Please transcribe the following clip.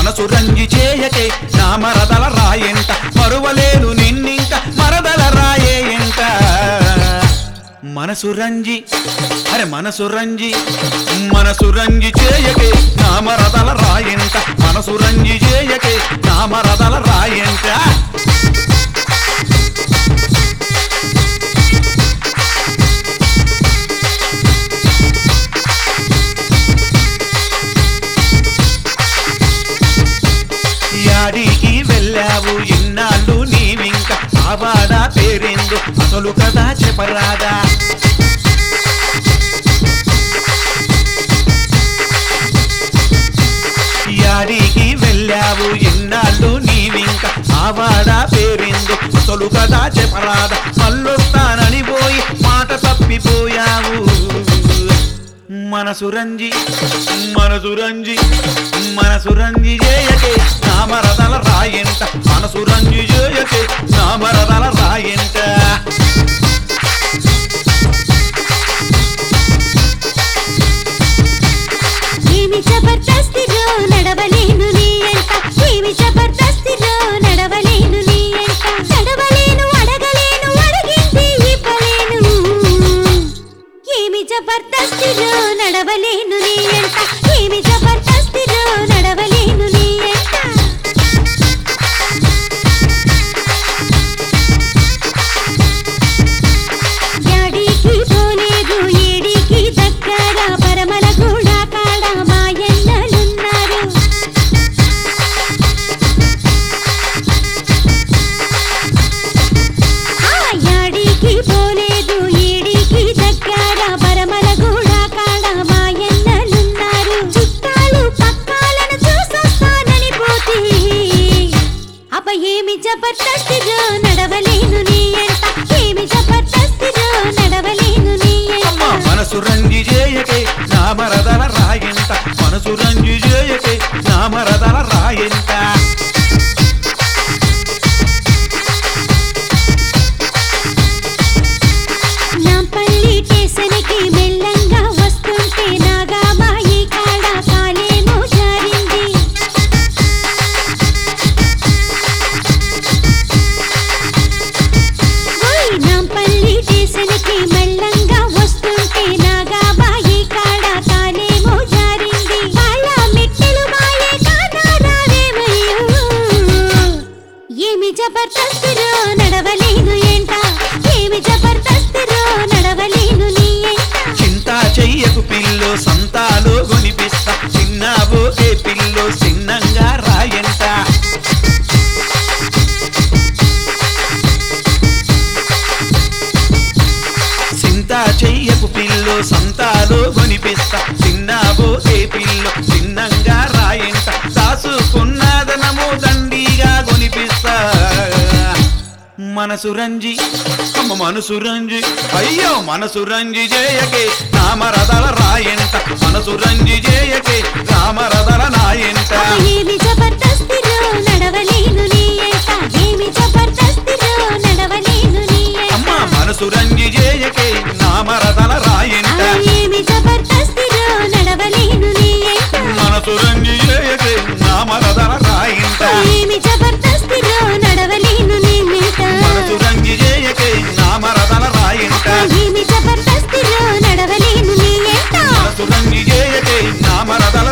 మనసు రంగి చేయకే నా మరదల రాయంట మరువలేను నిన్నింక మరదల రాయే ఎంట మనసు రంజి అరే మనసు రంజి మనసు రంజి చేయకే నా మరదల రాయంట మనసు రంజి చేయకే నా మరదల రాయంట యాడికి వెళ్ళావు ఇన్నాళ్ళు నీవింక ఆవాడ పేరెందు అసలు కదా చెప్పరాదా యాడికి వెళ్ళావు ఇన్నాళ్ళు నీవింక ఆవాడ పేరెందు అసలు కదా చెప్పరాదా మళ్ళొస్తానని పోయి మాట తప్పిపోయావు మనసు రంజి మనసు రంజి మనసు రంజి చేయకే నా మరదల రాయంట మనసు రంజి చేయకే నా మరదల రాయంట ఏమి జబర్దస్తిలో నడవలేను నీ ఎంట ఏమి జబర్దస్తిలో నడవలేను నీ ఎంట నడవలేను అడగలేను అడిగింది ఇవ్వలేను ఏమి జబర్దస్తిలో నడవలేను నీ ఎంట ఏమి జబర్దస్తిలో నడవలేను నీ ఎంట యాడికి పోలేదు ఏడికి దగ్గర పరమల కూడా కాడ మాయన్నలున్నారు ఆ యాడికి పోలేదు ఏడికి దగ్గర పరమల కూడా కాడ మాయన్నలున్నారు చుట్టాలు పక్కాలను చూసొస్తానని పోతే అబ్బ ఏమి జబర్దస్తిలో నడవలేను నీ ఎంట ఏమి జబర్దస్తిలో నడవలేను నీ అమ్మ ఎంట మనసు రంజి చేయకే నా మరదల రాయంట మనసు రంజి చేయకే నా మరదల రాయంట నాంపల్లి స్టేషన్కి మెల్లంగా వస్తుంటే నాగాబాయి కాడ కాలేమో జారింది ఓయ్ నాంపల్లి స్టేషన్కి మెల్లంగా వస్తుంటే నాగాబాయి కాడ కాలేమో జారింది కాళ్ళ మెట్టెలు మాయే కానారావేమయ్యో ఏమి జబర్దస్తిలో నడవలేను ఏంట ఏమి జబర్దస్తిలో నడవలేను నీ ఏంట చింత చెయ్యకు పిల్లు సంతాలు కొనిపిస్తా చిన్నబోకే పిల్లు చిన్నంగా రాయంట చింత చెయ్యకు పిల్లు సంతాలు కొనిపిస్తా చిన్నబోకే పిల్లు చిన్నంగా రాయంట దాసుకున్నదనము దండిగా కొనిపిస్తా మనసు రంజి అమ్మ మనసు రంజి అయ్యో మనసు రంజి చేయకే నామరదల రాయంట మనసు రంజి చేయకే నామరదల నాయంట ఏమి జబర్దస్తిలో నడవలేను నీ ఏంట ఏమి జబర్దస్తిలో నడవలేను నీ అమ్మ ఏంట మనసు రంజి చేయకే నామరదల రాయంట ఏమి జబర్దస్తిలో నడవలేను నీ ఏంట మనసు రంజి చేయకే నామరదల రాయంట ఏమి జబర్దస్తిలో నడవలేను నీ ఏంట మనసు రంజి చేయకే నామరదల రాయంట ఏమి జబర్దస్తిలో నడవలేను నీ ఏంట మనసు రంజి చేయకే నామరదల